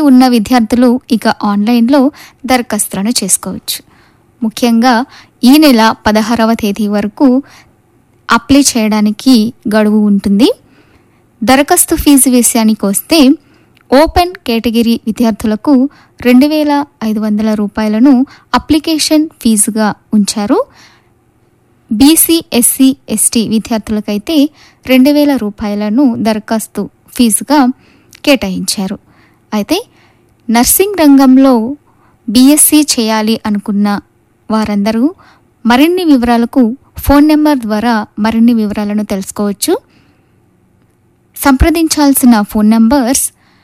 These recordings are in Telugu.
ఉన్న విద్యార్థులు ఇక ఆన్లైన్లో దరఖాస్తులను చేసుకోవచ్చు ముఖ్యంగా ఈ నెల పదహారవ తేదీ వరకు అప్లై చేయడానికి గడువు ఉంటుంది దరఖాస్తు ఫీజు విషయానికి వస్తే ఓపెన్ కేటగిరీ విద్యార్థులకు రెండు వేల ఐదు వందల రూపాయలను అప్లికేషన్ ఫీజుగా ఉంచారు బీసీ ఎస్సీ ఎస్టీ విద్యార్థులకైతే రెండు వేల రూపాయలను దరఖాస్తు ఫీజుగా కేటాయించారు అయితే నర్సింగ్ రంగంలో బీఎస్సీ చేయాలి అనుకున్న వారందరూ మరిన్ని వివరాలకు ఫోన్ నెంబర్ ద్వారా మరిన్ని వివరాలను తెలుసుకోవచ్చు సంప్రదించాల్సిన phone numbers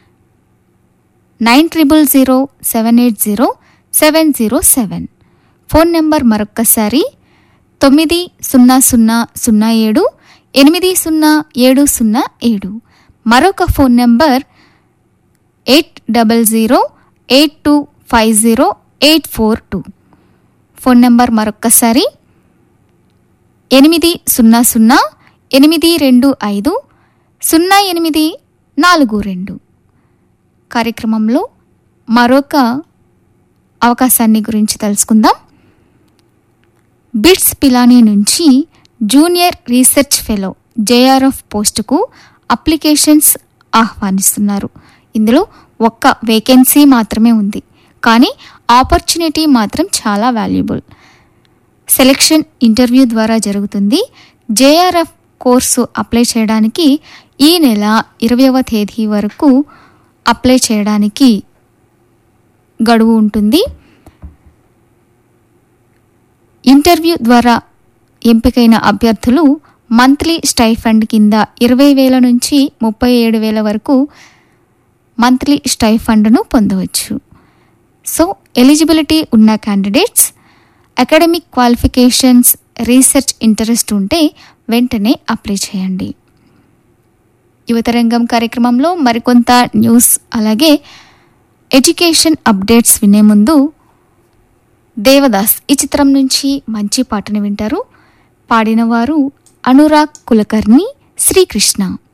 nine triple zero seven eight zero seven zero seven phone number మరొక్కసారి తొమ్మిది సున్నా సున్నా సున్నా ఏడు ఎనిమిది సున్నా ఏడు సున్నా ఏడు మరొక phone number eight double zero eight two five zero eight four two phone number మరొక్కసారి ఎనిమిది సున్నా సున్నా ఎనిమిది రెండు ఐదు సున్నా ఎనిమిది నాలుగు రెండు కార్యక్రమంలో మరొక అవకాశాన్ని గురించి తెలుసుకుందాం బిట్స్ పిలానీ నుంచి జూనియర్ రీసెర్చ్ ఫెలో జేఆర్ఎఫ్ పోస్టుకు అప్లికేషన్స్ ఆహ్వానిస్తున్నారు ఇందులో ఒక్క వేకెన్సీ మాత్రమే ఉంది కానీ ఆపర్చునిటీ మాత్రం చాలా వాల్యుబుల్ సెలక్షన్ ఇంటర్వ్యూ ద్వారా జరుగుతుంది జేఆర్ఎఫ్ కోర్సు అప్లై చేయడానికి ఈ నెల ఇరవైవ తేదీ వరకు అప్లై చేయడానికి గడువు ఉంటుంది ఇంటర్వ్యూ ద్వారా ఎంపికైన అభ్యర్థులు మంత్లీ స్టైఫండ్ కింద ఇరవై వేల నుంచి ముప్పై ఏడు వేల వరకు మంత్లీ స్టైఫండ్ను పొందవచ్చు సో ఎలిజిబిలిటీ ఉన్న candidates academic qualifications research interest ఉంటే వెంటనే అప్లై చేయండి యువతరంగం కార్యక్రమంలో మరికొంత న్యూస్ అలాగే ఎడ్యుకేషన్ అప్డేట్స్ వినే ముందు దేవదాస్ ఈ చిత్రం నుంచి మంచి పాటను వింటారు పాడినవారు అనురాగ్ కులకర్ణి శ్రీకృష్ణ